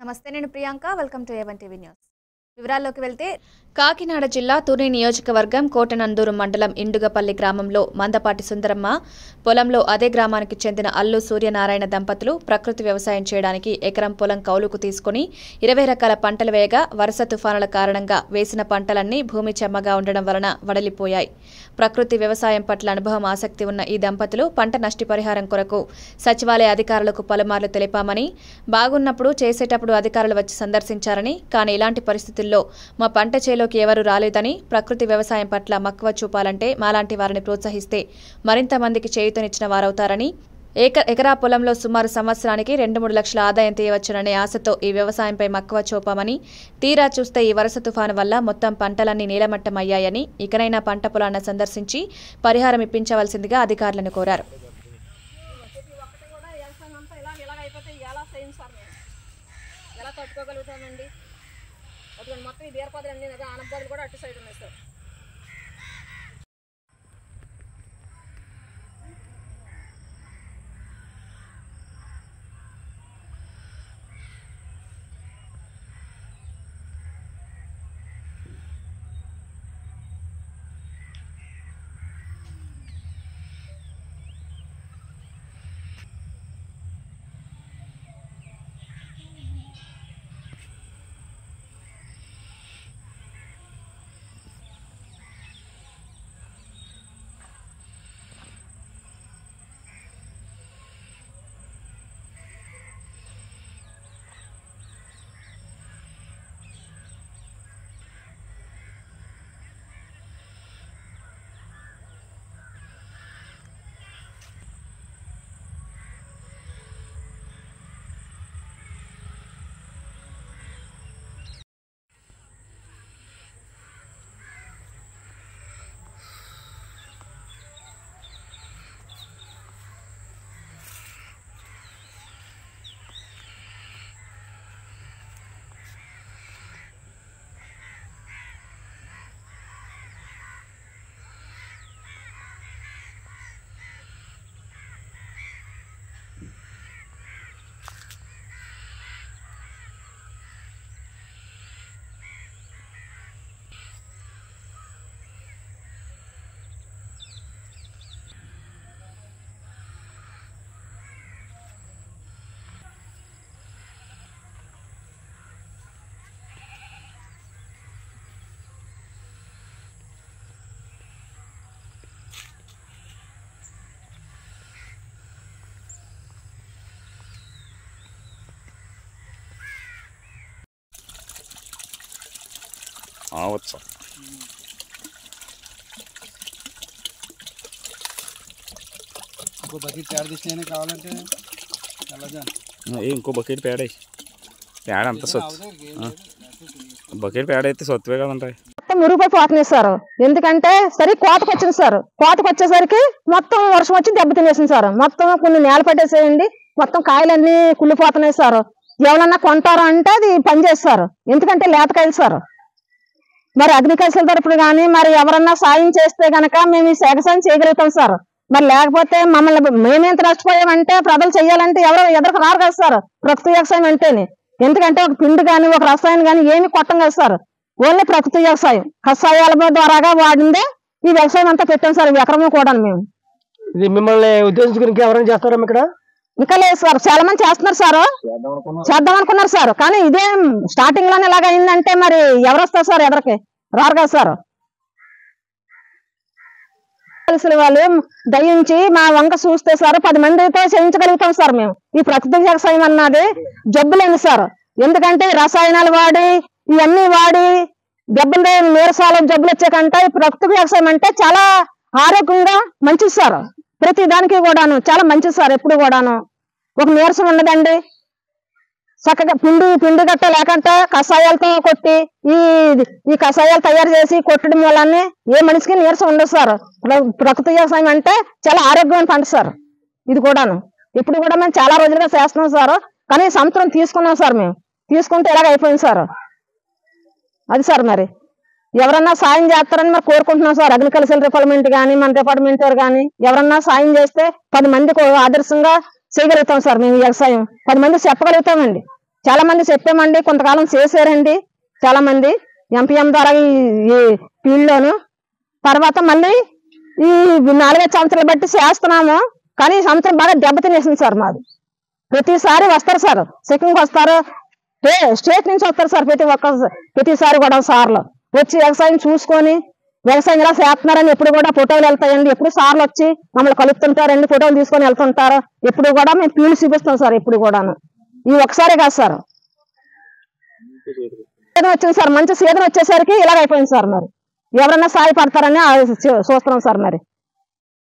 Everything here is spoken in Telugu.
నమస్తే నేను Priyanka welcome to A one TV news వివరాల్లోకి వెళ్తే కాకినాడ జిల్లా తుని నియోజకవర్గం కోటనందూరు మండలం ఇండుగపల్లి గ్రామంలో మందపాటి సుందరమ్మ పొలంలో అదే గ్రామానికి చెందిన అల్లు సూర్యనారాయణ దంపతులు ప్రకృతి వ్యవసాయం చేయడానికి ఎకరం పొలం కౌలుకు తీసుకుని ఇరవై రకాల పంటలు వేయగా వరుస తుఫానుల కారణంగా వేసిన పంటలన్నీ భూమి చెమ్మగా ఉండడం వలన వడలిపోయాయి ప్రకృతి వ్యవసాయం పట్ల అనుభవం ఆసక్తి ఉన్న ఈ దంపతులు పంట నష్టపరిహారం కొరకు సచివాలయ అధికారులకు పలుమార్లు తెలిపామని బాగున్నప్పుడు చేసేటప్పుడు అధికారులు వచ్చి సందర్శించారని కానీ ఇలాంటి పరిస్థితుల్లో మా పంట చేలోకి ఎవరు రాలేదని ప్రకృతి వ్యవసాయం పట్ల మక్కువ చూపాలంటే మాలాంటి వారిని ప్రోత్సహిస్తే మరింత మందికి చేయుతనిచ్చిన వారవుతారని ఏక ఎకరా పొలంలో సుమారు సంవత్సరానికి రెండు మూడు లక్షల ఆదాయం తీయవచ్చుననే ఆశతో ఈ వ్యవసాయంపై మక్కువ చూపామని తీరా చూస్తే ఈ వరుస తుఫాను వల్ల మొత్తం పంటలన్నీ నీలమట్టమయ్యాయని ఇకనైనా పంట పొలాన్ని సందర్శించి పరిహారం ఇప్పించవలసిందిగా అధికారులను కోరారు ప్రతి ఒక్కటి కూడా వ్యవసాయం అంతా ఇలా ఇలాగ అయిపోతే ఎలా చేయం సార్ మేము ఎలా తట్టుకోగలుగుతామండి అటువంటి మొత్తం ఈ బీరపాదులు అన్ని ఆనపాదులు కూడా అటు సైడ్ ఉన్నాయి సార్ ఆవచ్చు ఇంకో బకెట్ తయారు చేసినా కావాలంటే వెళ్ళదా ఏ ఇంకో బకెట్ పేడ వేయి. పేడ అంత సొత్తు బకెట్ పేడ అయితే సొత్తువే కదంటాయి మొత్తం మురుగుపోయి పోతున్నాయి సార్ ఎందుకంటే సరే కోతకు వచ్చింది సార్ కోతకు వచ్చేసరికి మొత్తం వర్షం వచ్చి దెబ్బ తినేసింది సార్ మొత్తం కొన్ని నేల పట్టేసేయండి మొత్తం కాయలన్నీ కుళ్ళిపోతున్నాయి సార్ ఎవరన్నా కొంటారు అంటే అది పనిచేస్తారు ఎందుకంటే లేతకాయలు సార్ మరి అగ్రికల్చర్ తరపున కానీ మరి ఎవరన్నా సాయం చేస్తే గనక మేము ఈ సేకసాయం చేయగలుగుతాం సార్ మరి లేకపోతే మమ్మల్ని మేమెంత నష్టపోయామంటే ప్రజలు చేయాలంటే ఎవరు ఎదురుకు రారు కదా సార్ ప్రకృతి వ్యవసాయం అంటేనే ఎందుకంటే ఒక పిండి కానీ ఒక రసాయనం కానీ ఏమి కొట్టం కదా సార్ ఓన్లీ ప్రకృతి వ్యవసాయం కషాయాల ద్వారాగా వాడిందే ఈ వ్యవసాయం అంతా పెట్టాం సార్ ఈ ఎకరము కూడా మేము ఇది మిమ్మల్ని ఉద్దేశించుకుని ఇంకా ఎవరైనా చేస్తారా ఇక్కడ ఇంకా లేదు సార్ చాలా మంది చేస్తున్నారు సార్ చేద్దాం అనుకున్నారు సార్ కానీ ఇదే స్టార్టింగ్ లోనే ఇలాగ అయిందంటే మరి ఎవరు వస్తారు సార్ ఎదరికి రారు కదా సార్ తెలిసిన వాళ్ళు దయించి మా వంక చూస్తే సార్ పది మందితో చేయించగలుగుతాం సార్ మేము ఈ ప్రకృతి వ్యవసాయం అన్నది జబ్బులేని సార్ ఎందుకంటే ఈ రసాయనాలు వాడి ఇవన్నీ వాడి దెబ్బలు నీరసాల జబ్బులు వచ్చే కంటే ఈ ప్రకృతి వ్యవసాయం అంటే చాలా ఆరోగ్యంగా మంచిది సార్ ప్రతి దానికి కూడాను చాలా మంచిది సార్ ఎప్పుడు కూడాను ఒక నీరసం ఉండదండి చక్కగా పిండి పిండి గట్ట లేకుండా కషాయాలతో కొట్టి ఈ ఈ కషాయాలు తయారు చేసి కొట్టడం వల్లనే ఏ మనిషికి నీరసం ఉండదు సార్ ప్ర- ప్రకృతి వ్యవసాయం అంటే చాలా ఆరోగ్యమైన పంట సార్ ఇది కూడాను ఇప్పుడు కూడా మేము చాలా రోజులుగా చేస్తున్నాం సార్ కానీ ఈ సంవత్సరం తీసుకున్నాం సార్ మేము తీసుకుంటే ఇలాగ అయిపోయింది సార్ అది సార్ మరి ఎవరన్నా సాయం చేస్తారని మరి కోరుకుంటున్నాం సార్ అగ్రికల్చర్ డిపార్ట్మెంట్ కానీ మన డిపార్ట్మెంట్ వారు కానీ ఎవరన్నా సాయం చేస్తే పది మందికి ఆదర్శంగా చేయగలుగుతాం సార్ మేము ఈ వ్యవసాయం పది మంది చెప్పగలుగుతామండి చాలా మంది చెప్పామండి కొంతకాలం చేశారండి చాలా మంది ఎంపీఎం ద్వారా ఈ ఈ field లోను తర్వాత మళ్ళీ ఈ నాలుగైదు సంవత్సరాలు బట్టి చేస్తున్నాము కానీ ఈ సంవత్సరం బాగా దెబ్బతినేసింది సార్ మాది ప్రతిసారి వస్తారు సార్ చెకింగ్ వస్తారు స్టే- స్టేట్ నుంచి వస్తారు సార్ ప్రతి ఒక్క ప్రతిసారి కూడా సార్లు వచ్చి వ్యవసాయం చూసుకొని వ్యవసాయం ఇలా చేస్తున్నారని ఎప్పుడు కూడా ఫోటోలు వెళ్తాయండి ఎప్పుడు సార్లు వచ్చి మమ్మల్ని కలుపుతుంటారండి ఫోటోలు తీసుకొని వెళ్తుంటారు ఎప్పుడు కూడా మేము ఫీల్డ్ చూపిస్తాం సార్ ఎప్పుడు కూడాను ఈ ఒకసారి కాదు సార్ సీజన్ వచ్చింది సార్ మంచి సీజన్ వచ్చేసరికి ఇలాగ అయిపోయింది సార్ మరి ఎవరన్నా సాయపడతారని ఆ- చూస్తున్నాం సార్ మరి